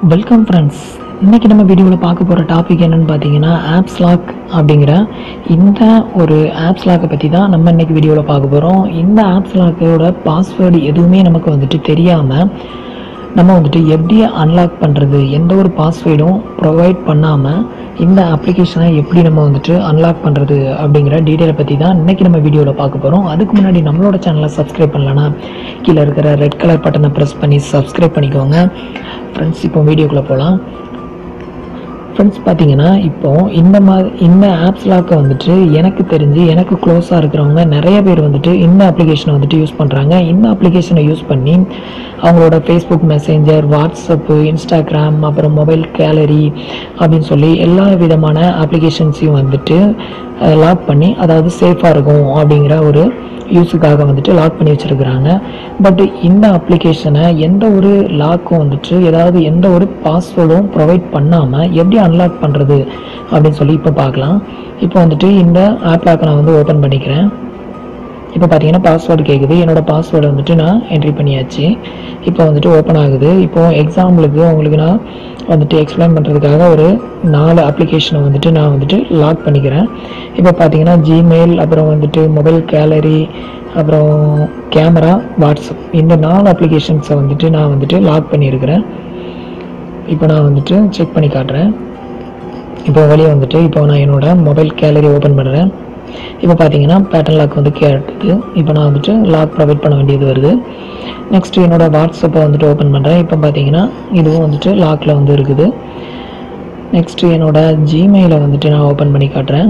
welcome friends இன்றைக்கி நம்ம வீடியோவில் பார்க்க போகிற டாபிக் என்னன்னு பார்த்தீங்கன்னா ஆப்ஸ் லாக் அப்படிங்கிற இந்த ஒரு ஆப்ஸ் லாக்கை பற்றி தான் நம்ம இன்றைக்கி வீடியோவில் பார்க்க போகிறோம் இந்த ஆப்ஸ் லாக்கோட பாஸ்வேர்டு எதுவுமே நமக்கு வந்துட்டு தெரியாமல் நம்ம வந்துட்டு எப்படி அன்லாக் பண்ணுறது எந்த ஒரு பாஸ்வேர்டும் ப்ரொவைட் பண்ணாமல் இந்த அப்ளிகேஷனை எப்படி நம்ம வந்துட்டு அன்லாக் பண்ணுறது அப்படிங்கிற டீட்டெயிலை பற்றி தான் இன்றைக்கி நம்ம வீடியோவில் பார்க்க போகிறோம் அதுக்கு முன்னாடி நம்மளோட சேனலை சப்ஸ்கிரைப் பண்ணலன்னா கீழே இருக்கிற ரெட் கலர் பட்டனை ப்ரெஸ் பண்ணி சப்ஸ்கிரைப் பண்ணிக்கோங்க ஃப்ரெண்ட்ஸ் இப்போ வீடியோக்குள்ளே போகலாம் ஃப்ரெண்ட்ஸ் பார்த்தீங்கன்னா இப்போ இந்த மாதிரி இந்த ஆப்ஸ் லாக்கை வந்துட்டு எனக்கு தெரிஞ்சு எனக்கு க்ளோஸாக இருக்கிறவங்க நிறைய பேர் வந்துட்டு இந்த அப்ளிகேஷனை வந்துட்டு யூஸ் பண்ணுறாங்க இந்த அப்ளிகேஷனை யூஸ் பண்ணி அவங்களோட ஃபேஸ்புக் மெசேஞ்சர் வாட்ஸ்அப்பு இன்ஸ்டாகிராம் அப்புறம் மொபைல் கேலரி அப்படின்னு சொல்லி எல்லா விதமான அப்ளிகேஷன்ஸையும் வந்துட்டு லாக் பண்ணி அதாவது சேஃபாக இருக்கும் அப்படிங்கிற ஒரு யூஸுக்காக வந்துட்டு லாக் பண்ணி வச்சுருக்குறாங்க பட் இந்த அப்ளிகேஷனை எந்த ஒரு லாக்கும் வந்துட்டு ஏதாவது எந்த ஒரு பாஸ்வேர்டும் ப்ரொவைட் பண்ணாமல் எப்படி அன்லாக் பண்ணுறது அப்படின்னு சொல்லி இப்போ பார்க்கலாம் இப்போ வந்துட்டு இந்த ஆப் லாக்கை நான் வந்து ஓப்பன் பண்ணிக்கிறேன் இப்போ பார்த்தீங்கன்னா பாஸ்வேர்டு கேட்குது என்னோடய பாஸ்வேர்டை வந்துட்டு நான் என்ட்ரி பண்ணியாச்சு இப்போ வந்துட்டு ஓப்பன் ஆகுது இப்போ எக்ஸாம்பிளுக்கு உங்களுக்கு நான் வந்துட்டு எக்ஸ்பிளைன் பண்ணுறதுக்காக ஒரு நாலு அப்ளிகேஷனை வந்துட்டு நான் வந்துட்டு லாக் பண்ணிக்கிறேன் இப்போ பார்த்தீங்கன்னா ஜிமெயில் அப்புறம் வந்துட்டு மொபைல் கேலரி அப்புறம் கேமரா வாட்ஸ்அப் இந்த நாலு அப்ளிகேஷன்ஸை வந்துட்டு நான் வந்துட்டு லாக் பண்ணியிருக்கிறேன் இப்போ நான் வந்துட்டு செக் பண்ணி காட்டுறேன் இப்போ வெளியே வந்துட்டு இப்போ நான் என்னோட மொபைல் கேலரி ஓப்பன் பண்ணுறேன் இப்போ பார்த்தீங்கன்னா பேட்டர்ன் லாக் வந்து கேட்டுது இப்போ நான் வந்துட்டு லாக் ப்ரொவைட் பண்ண வேண்டியது வருது நெக்ஸ்ட் என்னோட வாட்ஸ்அப்பை வந்துட்டு ஓப்பன் பண்ணுறேன் இப்போ பார்த்தீங்கன்னா இதுவும் வந்துட்டு லாக்கில் வந்து இருக்குது நெக்ஸ்ட் என்னோட ஜிமெயிலை வந்துட்டு நான் ஓப்பன் பண்ணி காட்டுறேன்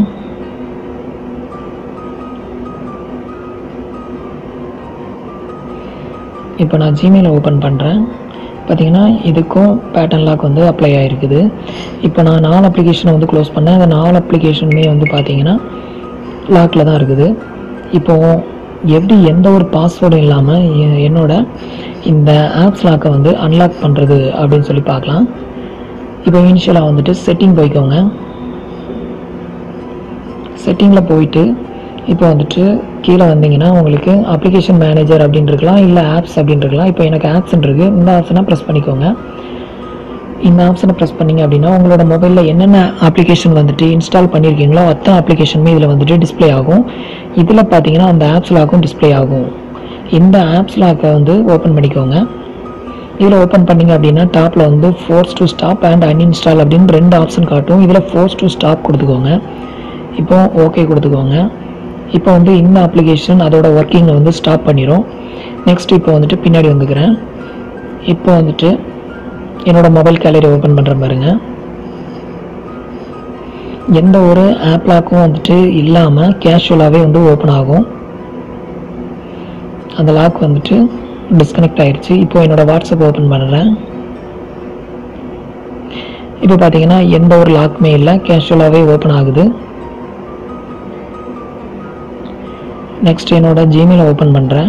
இப்போ நான் ஜிமெயிலை ஓப்பன் பண்ணுறேன் பார்த்தீங்கன்னா இதுக்கும் பேட்டர்ன் லாக் வந்து அப்ளை ஆகிருக்குது இப்போ நான் நாலு அப்ளிகேஷனை வந்து க்ளோஸ் பண்ணேன் அந்த நாலு அப்ளிகேஷனுமே வந்து பார்த்தீங்கன்னா லாக்கில் தான் இருக்குது இப்போது எப்படி எந்த ஒரு பாஸ்வேர்டும் இல்லாமல் எ- என்னோட இந்த ஆப்ஸ் லாக்கை வந்து அன்லாக் பண்ணுறது அப்படின்னு சொல்லி பார்க்கலாம் இப்போ இனிஷியலாக வந்துட்டு செட்டிங் போய்க்கோங்க செட்டிங்கில் போயிட்டு இப்போ வந்துட்டு கீழே வந்தீங்கன்னா உங்களுக்கு அப்ளிகேஷன் மேனேஜர் அப்படின்னு இருக்கலாம் இல்லை ஆப்ஸ் அப்படின்னு இருக்கலாம் இப்போ எனக்கு ஆப்ஸ் இருக்குது இந்த ஆப்ஷனை ப்ரெஸ் பண்ணிக்கோங்க இந்த ஆப்ஷனை ப்ரெஸ் பண்ணீங்க அப்படின்னா உங்களோட மொபைலில் என்னென்ன அப்ளிகேஷன் வந்துட்டு இன்ஸ்டால் பண்ணியிருக்கீங்களோ அத்தனை அப்ளிகேஷனுமே இதில் வந்துட்டு டிஸ்ப்ளே ஆகும் இதில் பார்த்தீங்கன்னா அந்த ஆப்ஸ் லாக்கும் டிஸ்ப்ளே ஆகும் இந்த ஆப்ஸ் லாக்கை வந்து ஓப்பன் பண்ணிக்கோங்க இதில் ஓப்பன் பண்ணீங்க அப்படின்னா டாப்பில் வந்து force to stop and uninstall அப்படின்னு ரெண்டு ஆப்ஷன் காட்டும் இதில் ஃபோர்ஸ் டு ஸ்டாப் கொடுத்துக்கோங்க இப்போ ஓகே கொடுத்துக்கோங்க இப்போ வந்து இந்த அப்ளிகேஷன் அதோட ஒர்க்கிங்கை வந்து ஸ்டாப் பண்ணிடும் நெக்ஸ்ட் இப்போ வந்துட்டு பின்னாடி வந்துக்கிறேன் இப்போ வந்துட்டு என்னோட மொபைல் கேலரி ஓப்பன் பண்ணுற பாருங்க எந்த ஒரு ஆப் லாக்கும் வந்துட்டு இல்லாமல் கேஷுவலாகவே வந்து ஓப்பன் ஆகும் அந்த லாக் வந்துட்டு டிஸ்கனெக்ட் ஆயிடுச்சு இப்போ என்னோட வாட்ஸ்அப் ஓப்பன் பண்ணுறேன் இப்போ பார்த்தீங்கன்னா எந்த ஒரு லாக்குமே இல்லை கேஷுவலாகவே ஓப்பன் ஆகுது நெக்ஸ்ட் என்னோட ஜிமெயிலை ஓப்பன் பண்ணுறேன்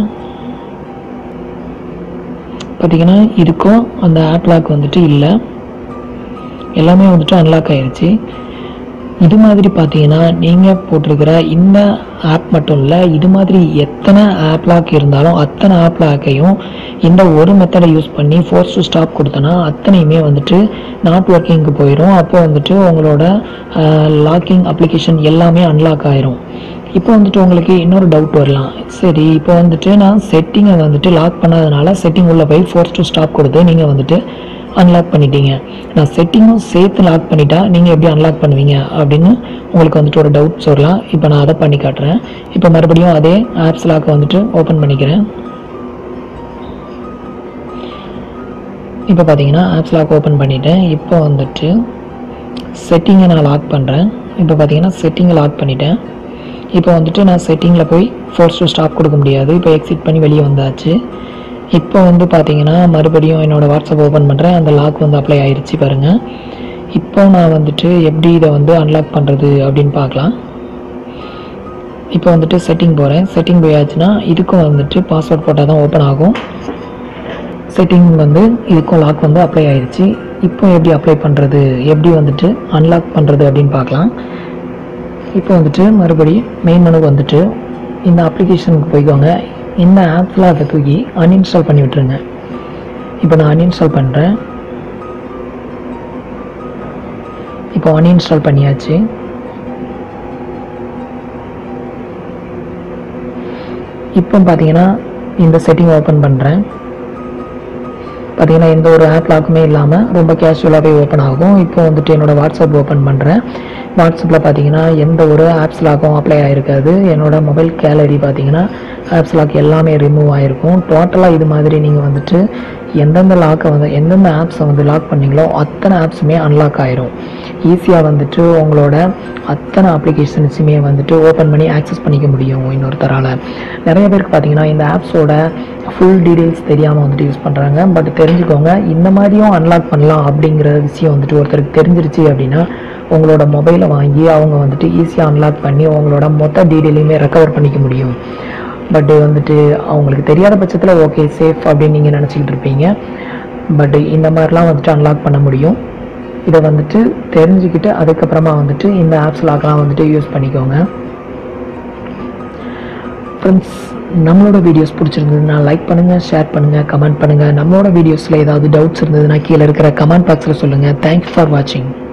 பார்த்தீங்கன்னா இதுக்கும் அந்த ஆப் லாக் வந்துட்டு இல்லை எல்லாமே வந்துட்டு அன்லாக் ஆயிருச்சு இது மாதிரி பார்த்தீங்கன்னா நீங்கள் போட்டிருக்கிற இந்த ஆப் மட்டும் இல்லை இது மாதிரி எத்தனை ஆப் லாக் இருந்தாலும் அத்தனை ஆப் லாக்கையும் இந்த ஒரு மெத்தடை யூஸ் பண்ணி ஃபோர்ஸ் டு ஸ்டாப் கொடுத்தனா அத்தனையுமே வந்துட்டு நாட் ஒர்க்கிங்க்கு போயிடும் அப்போ வந்துட்டு உங்களோட லாக்கிங் அப்ளிகேஷன் எல்லாமே அன்லாக் ஆயிரும் இப்போ வந்துட்டு உங்களுக்கு இன்னொரு டவுட் வரலாம் சரி இப்போ வந்துட்டு நான் செட்டிங்கை வந்துட்டு லாக் பண்ணாதனால செட்டிங் உள்ள போய் ஃபோர்ஸ் டு ஸ்டாப் கொடுத்து நீங்கள் வந்துட்டு அன்லாக் பண்ணிட்டீங்க நான் செட்டிங்கும் சேர்த்து லாக் பண்ணிட்டா நீங்கள் எப்படி அன்லாக் பண்ணுவீங்க அப்படின்னு உங்களுக்கு வந்துட்டு ஒரு டவுட்ஸ் வரலாம் இப்போ நான் அதை பண்ணி காட்டுறேன் இப்போ மறுபடியும் அதே ஆப்ஸ் லாக்கை வந்துட்டு ஓப்பன் பண்ணிக்கிறேன் இப்போ பார்த்தீங்கன்னா ஆப்ஸ் லாக் ஓப்பன் பண்ணிட்டேன் இப்போ வந்துட்டு செட்டிங்கை நான் லாக் பண்ணுறேன் இப்போ பார்த்தீங்கன்னா செட்டிங்கை லாக் பண்ணிட்டேன் இப்போ வந்துட்டு நான் செட்டிங்கில் போய் ஃபோர்ஸ் டு ஸ்டாப் கொடுக்க முடியாது இப்போ எக்ஸிட் பண்ணி வெளியே வந்தாச்சு இப்போ வந்து பார்த்தீங்கன்னா மறுபடியும் என்னோடய வாட்ஸ்அப் ஓப்பன் பண்ணுறேன் அந்த லாக் வந்து அப்ளை ஆயிருச்சு பாருங்கள் இப்போ நான் வந்துட்டு எப்படி இதை வந்து அன்லாக் பண்ணுறது அப்படின்னு பார்க்கலாம் இப்போ வந்துட்டு செட்டிங் போகிறேன் செட்டிங் போயாச்சுன்னா இதுக்கும் வந்துட்டு பாஸ்வேர்ட் போட்டால் தான் ஓப்பன் ஆகும் செட்டிங் வந்து இதுக்கும் லாக் வந்து அப்ளை ஆயிருச்சு இப்போ எப்படி அப்ளை பண்ணுறது எப்படி வந்துட்டு அன்லாக் பண்ணுறது அப்படின்னு பார்க்கலாம் இப்போ வந்துட்டு மறுபடி மெயின் மெனு வந்துட்டு இந்த அப்ளிகேஷனுக்கு போய்க்கோங்க இந்த ஆப்லாம் அதை தூக்கி அன்இன்ஸ்டால் பண்ணி விட்டுருங்க இப்போ நான் அன்இன்ஸ்டால் பண்ணுறேன் இப்போ அன்இன்ஸ்டால் பண்ணியாச்சு இப்போ பார்த்தீங்கன்னா இந்த செட்டிங் ஓப்பன் பண்ணுறேன் பார்த்தீங்கன்னா எந்த ஒரு ஆப் லாக்குமே இல்லாமல் ரொம்ப கேஷுவலாகவே ஓப்பன் ஆகும் இப்போ வந்துட்டு என்னோடய வாட்ஸ்அப் ஓப்பன் பண்ணுறேன் வாட்ஸ்அப்பில் பார்த்தீங்கன்னா எந்த ஒரு ஆப்ஸ் லாக்கும் அப்ளை ஆகிருக்காது என்னோட மொபைல் கேலரி பார்த்தீங்கன்னா ஆப்ஸ் லாக் எல்லாமே ரிமூவ் ஆகிருக்கும் டோட்டலாக இது மாதிரி நீங்கள் வந்துட்டு எந்தெந்த லாக்கை வந்து எந்தெந்த ஆப்ஸை வந்து லாக் பண்ணீங்களோ அத்தனை ஆப்ஸுமே அன்லாக் ஆயிரும் ஈஸியாக வந்துட்டு உங்களோட அத்தனை அப்ளிகேஷன்ஸுமே வந்துட்டு ஓப்பன் பண்ணி ஆக்சஸ் பண்ணிக்க முடியும் இன்னொருத்தரால் நிறைய பேருக்கு பார்த்தீங்கன்னா இந்த ஆப்ஸோட ஃபுல் டீடைல்ஸ் தெரியாமல் வந்துட்டு யூஸ் பண்ணுறாங்க பட் தெரிஞ்சுக்கோங்க இந்த மாதிரியும் அன்லாக் பண்ணலாம் அப்படிங்கிற விஷயம் வந்துட்டு ஒருத்தருக்கு தெரிஞ்சிருச்சு அப்படின்னா உங்களோட மொபைலை வாங்கி அவங்க வந்துட்டு ஈஸியாக அன்லாக் பண்ணி உங்களோட மொத்த டீடைலையுமே ரெக்கவர் பண்ணிக்க முடியும் பட் வந்துட்டு அவங்களுக்கு தெரியாத பட்சத்தில் ஓகே சேஃப் அப்படின்னு நீங்கள் நினச்சிக்கிட்டு இருப்பீங்க பட் இந்த மாதிரிலாம் வந்துட்டு அன்லாக் பண்ண முடியும் இதை வந்துட்டு தெரிஞ்சுக்கிட்டு அதுக்கப்புறமா வந்துட்டு இந்த ஆப்ஸ் லாக்லாம் வந்துட்டு யூஸ் பண்ணிக்கோங்க ஃப்ரெண்ட்ஸ் நம்மளோட வீடியோஸ் பிடிச்சிருந்ததுன்னா லைக் பண்ணுங்கள் ஷேர் பண்ணுங்கள் கமெண்ட் பண்ணுங்கள் நம்மளோட வீடியோஸில் ஏதாவது டவுட்ஸ் இருந்ததுன்னா கீழே இருக்கிற கமெண்ட் பாக்ஸில் சொல்லுங்கள் தேங்க்ஸ் ஃபார் வாட்சிங்